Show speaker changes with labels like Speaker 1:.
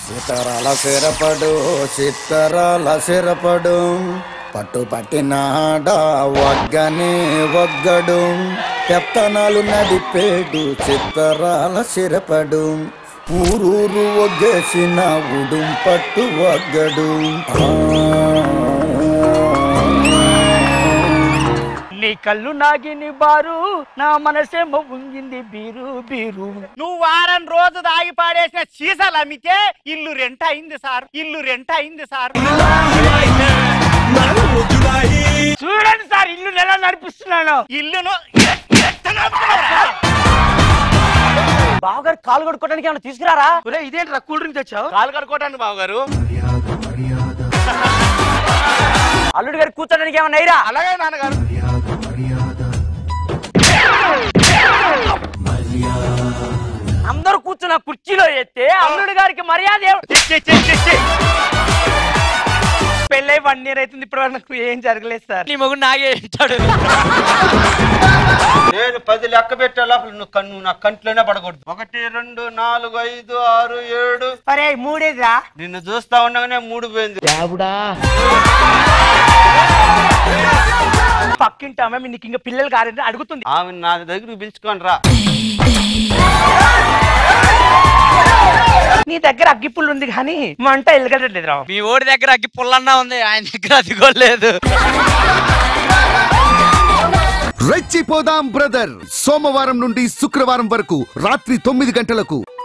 Speaker 1: సితరాల సిరపడు సిత్తరాల సిరపడు పట్టు పట్టినాడ వగ్గనే వగ్గడు పెత్తనాలు నడిపేడు చిత్తరాల సిరపడు ఊరూరు ఒగ్గేసిన ఉడుం పట్టు వగ్గడు ఆ.
Speaker 2: నీ కళ్ళు నాగిని బారు నా మనసేమో ఉంగింది బీరు బీరు
Speaker 3: నువ్వు వారం రోజు దాగి పాడేసిన సీసాలు అమ్మితే ఇల్లు రెంట్ అయింది సార్ ఇల్లు రెంట్ అయింది సార్
Speaker 2: చూడండి సార్ ఇల్లు నెల నడిపిస్తున్నాను
Speaker 3: ఇల్లును ఎ- ఎట్ట నడుపుతున్నావురా?
Speaker 2: బావగారు కాలు కొడుకోవడానికి ఏమైనా తీసుకురారా ఒరే ఇదేంట్రా కూల్ డ్రింక్ తెచ్చావు
Speaker 3: కాలు కడుక్కోవటానికి బాబు గారు
Speaker 2: అల్లుడి గారు కూర్చోడానికి ఏమైనా అయిరా
Speaker 3: అలాగే నాన్నగారు
Speaker 2: అందరూ కూర్చున్న కుర్చీలో ఎత్తే అల్లుడి గారికి మర్యాద ఏం-
Speaker 3: చి, చి, చి, చి, చి.
Speaker 2: పెళ్ళై వన్ ఇయర్ అవుతుంది ఇప్పుడు నాకు ఏం జరగలేదు సార్
Speaker 4: నీ మొగుడు నాగే ఇచ్చాడు
Speaker 5: నేను పది లెక్క పెట్టే లోపల నువ్వు కన్ను నా కంట్లోనే పడకూడదు ఒకటి రెండు నాలుగు ఐదు ఆరు ఏడు
Speaker 2: అరే మూడేదిరా
Speaker 5: నిన్ను చూస్తా ఉండగానే మూడు పోయింది
Speaker 2: పక్కింటి ఆమె నీకు ఇంకా పిల్లలు కారని అడుగుతుంది
Speaker 5: ఆమె నా దగ్గరికి పిలుచుకొని రా
Speaker 2: నీ దగ్గర అగ్గిపుల్లు ఉంది కానీ మంట ఎలగట్లేదు రా
Speaker 4: మీ ఓడి దగ్గర అగ్గి పుల్లన్నా ఉంది ఆయన దగ్గర అదిగోలేదు
Speaker 6: రెచ్చిపోదాం బ్రదర్ సోమవారం నుండి శుక్రవారం వరకు రాత్రి తొమ్మిది గంటలకు